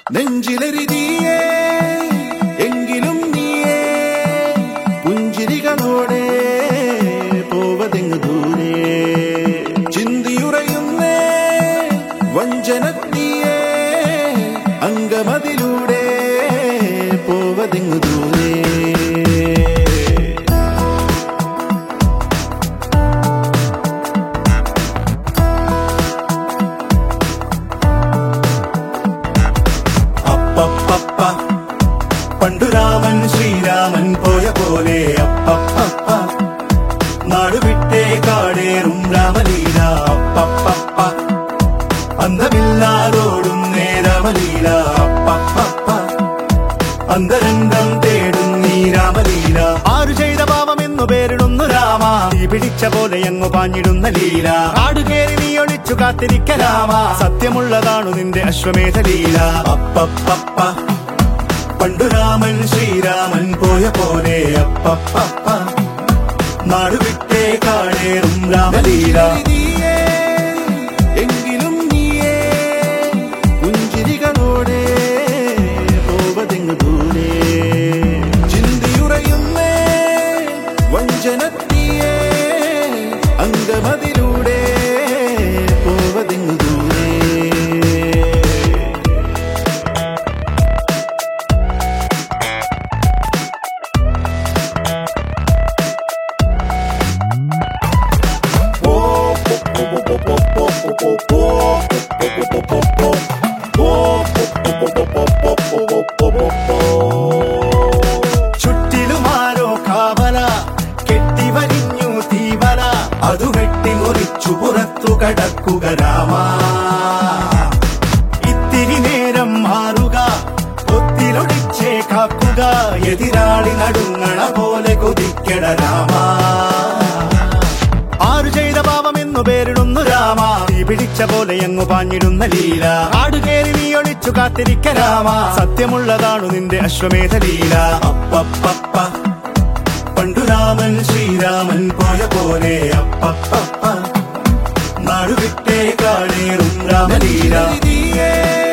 നെഞ്ചിലെരുതിയേ എങ്കിലും നീയേ പുഞ്ചിരികളോടെ പോവതെങ്ങ് ദൂരെ ചിന്തിയുറയുന്നേ വഞ്ചനത്തിയേ അങ്കമതിലൂടെ പോവതെങ്ങ് ദൂരെ അപ്പപ്പപ്പ പണ്ടു രാമൻ ശ്രീരാമൻ പോയ പോലെ അപ്പപ്പപ്പ നാടുവിട്ടേ കാടേറും രാമലീല അപ്പപ്പപ്പ അന്തമില്ലാതോടും നേരാമലീല അപ്പപ്പപ്പ അന്തരംഗം തേടും നീ രാമലീല ആരു ചെയ്ത പാപം എന്നു പേരിടുന്നു രാമ തീ പിടിച്ച പോലെ എങ്ങു പാഞ്ഞിടുന്ന ലീല ആടുകേറി നീ ഒളിച്ചു കാത്തിരിക്ക രാമ സത്യമുള്ളതാണു നിന്റെ അശ്വമേധ ലീല അപ്പപ്പപ്പ പണ്ടു രാമൻ ശ്രീരാമൻ പോയ പോലെ അപ്പപ്പപ്പ നാടുവിട്ടേ കാടേറും രാമലീല എങ്കിലും നീയേ പുഞ്ചിരികളോടെ പോവതെങ്ങു ദൂരെ ചിന്തിയുറയുന്നേ വഞ്ചനത്തിയേ അങ്കമതിലൂടെ പോവതെങ്ങു ദൂരെ ചുറ്റിലുമാരോ കാവല കെട്ടിവലിഞ്ഞു തീവല അതു വെട്ടിമുറിച്ചു പുറത്തു കടക്കുക രാമ ഇത്തിരി നേരം മാറുക ഒത്തിലൊടിച്ചേ കാക്കുക എതിരാളി നടുങ്ങണ പോലെ കൊതിക്കട രാമ ആരു ചെയ്ത പാപം എന്നു പേരിടുന്നു രാമ തീ പിടിച്ച പോലെ എങ്ങു പാഞ്ഞിടുന്ന ലീല ആടുകേറി നീ ഒളിച്ചു കാത്തിരിക്ക രാമ സത്യമുള്ളതാണു നിന്റെ അശ്വമേധ ലീല അപ്പപ്പപ്പ പണ്ടു രാമൻ ശ്രീരാമൻ പോയ പോലെ അപ്പപ്പപ്പ നാടുവിട്ടേ കാടേറും രാമലീല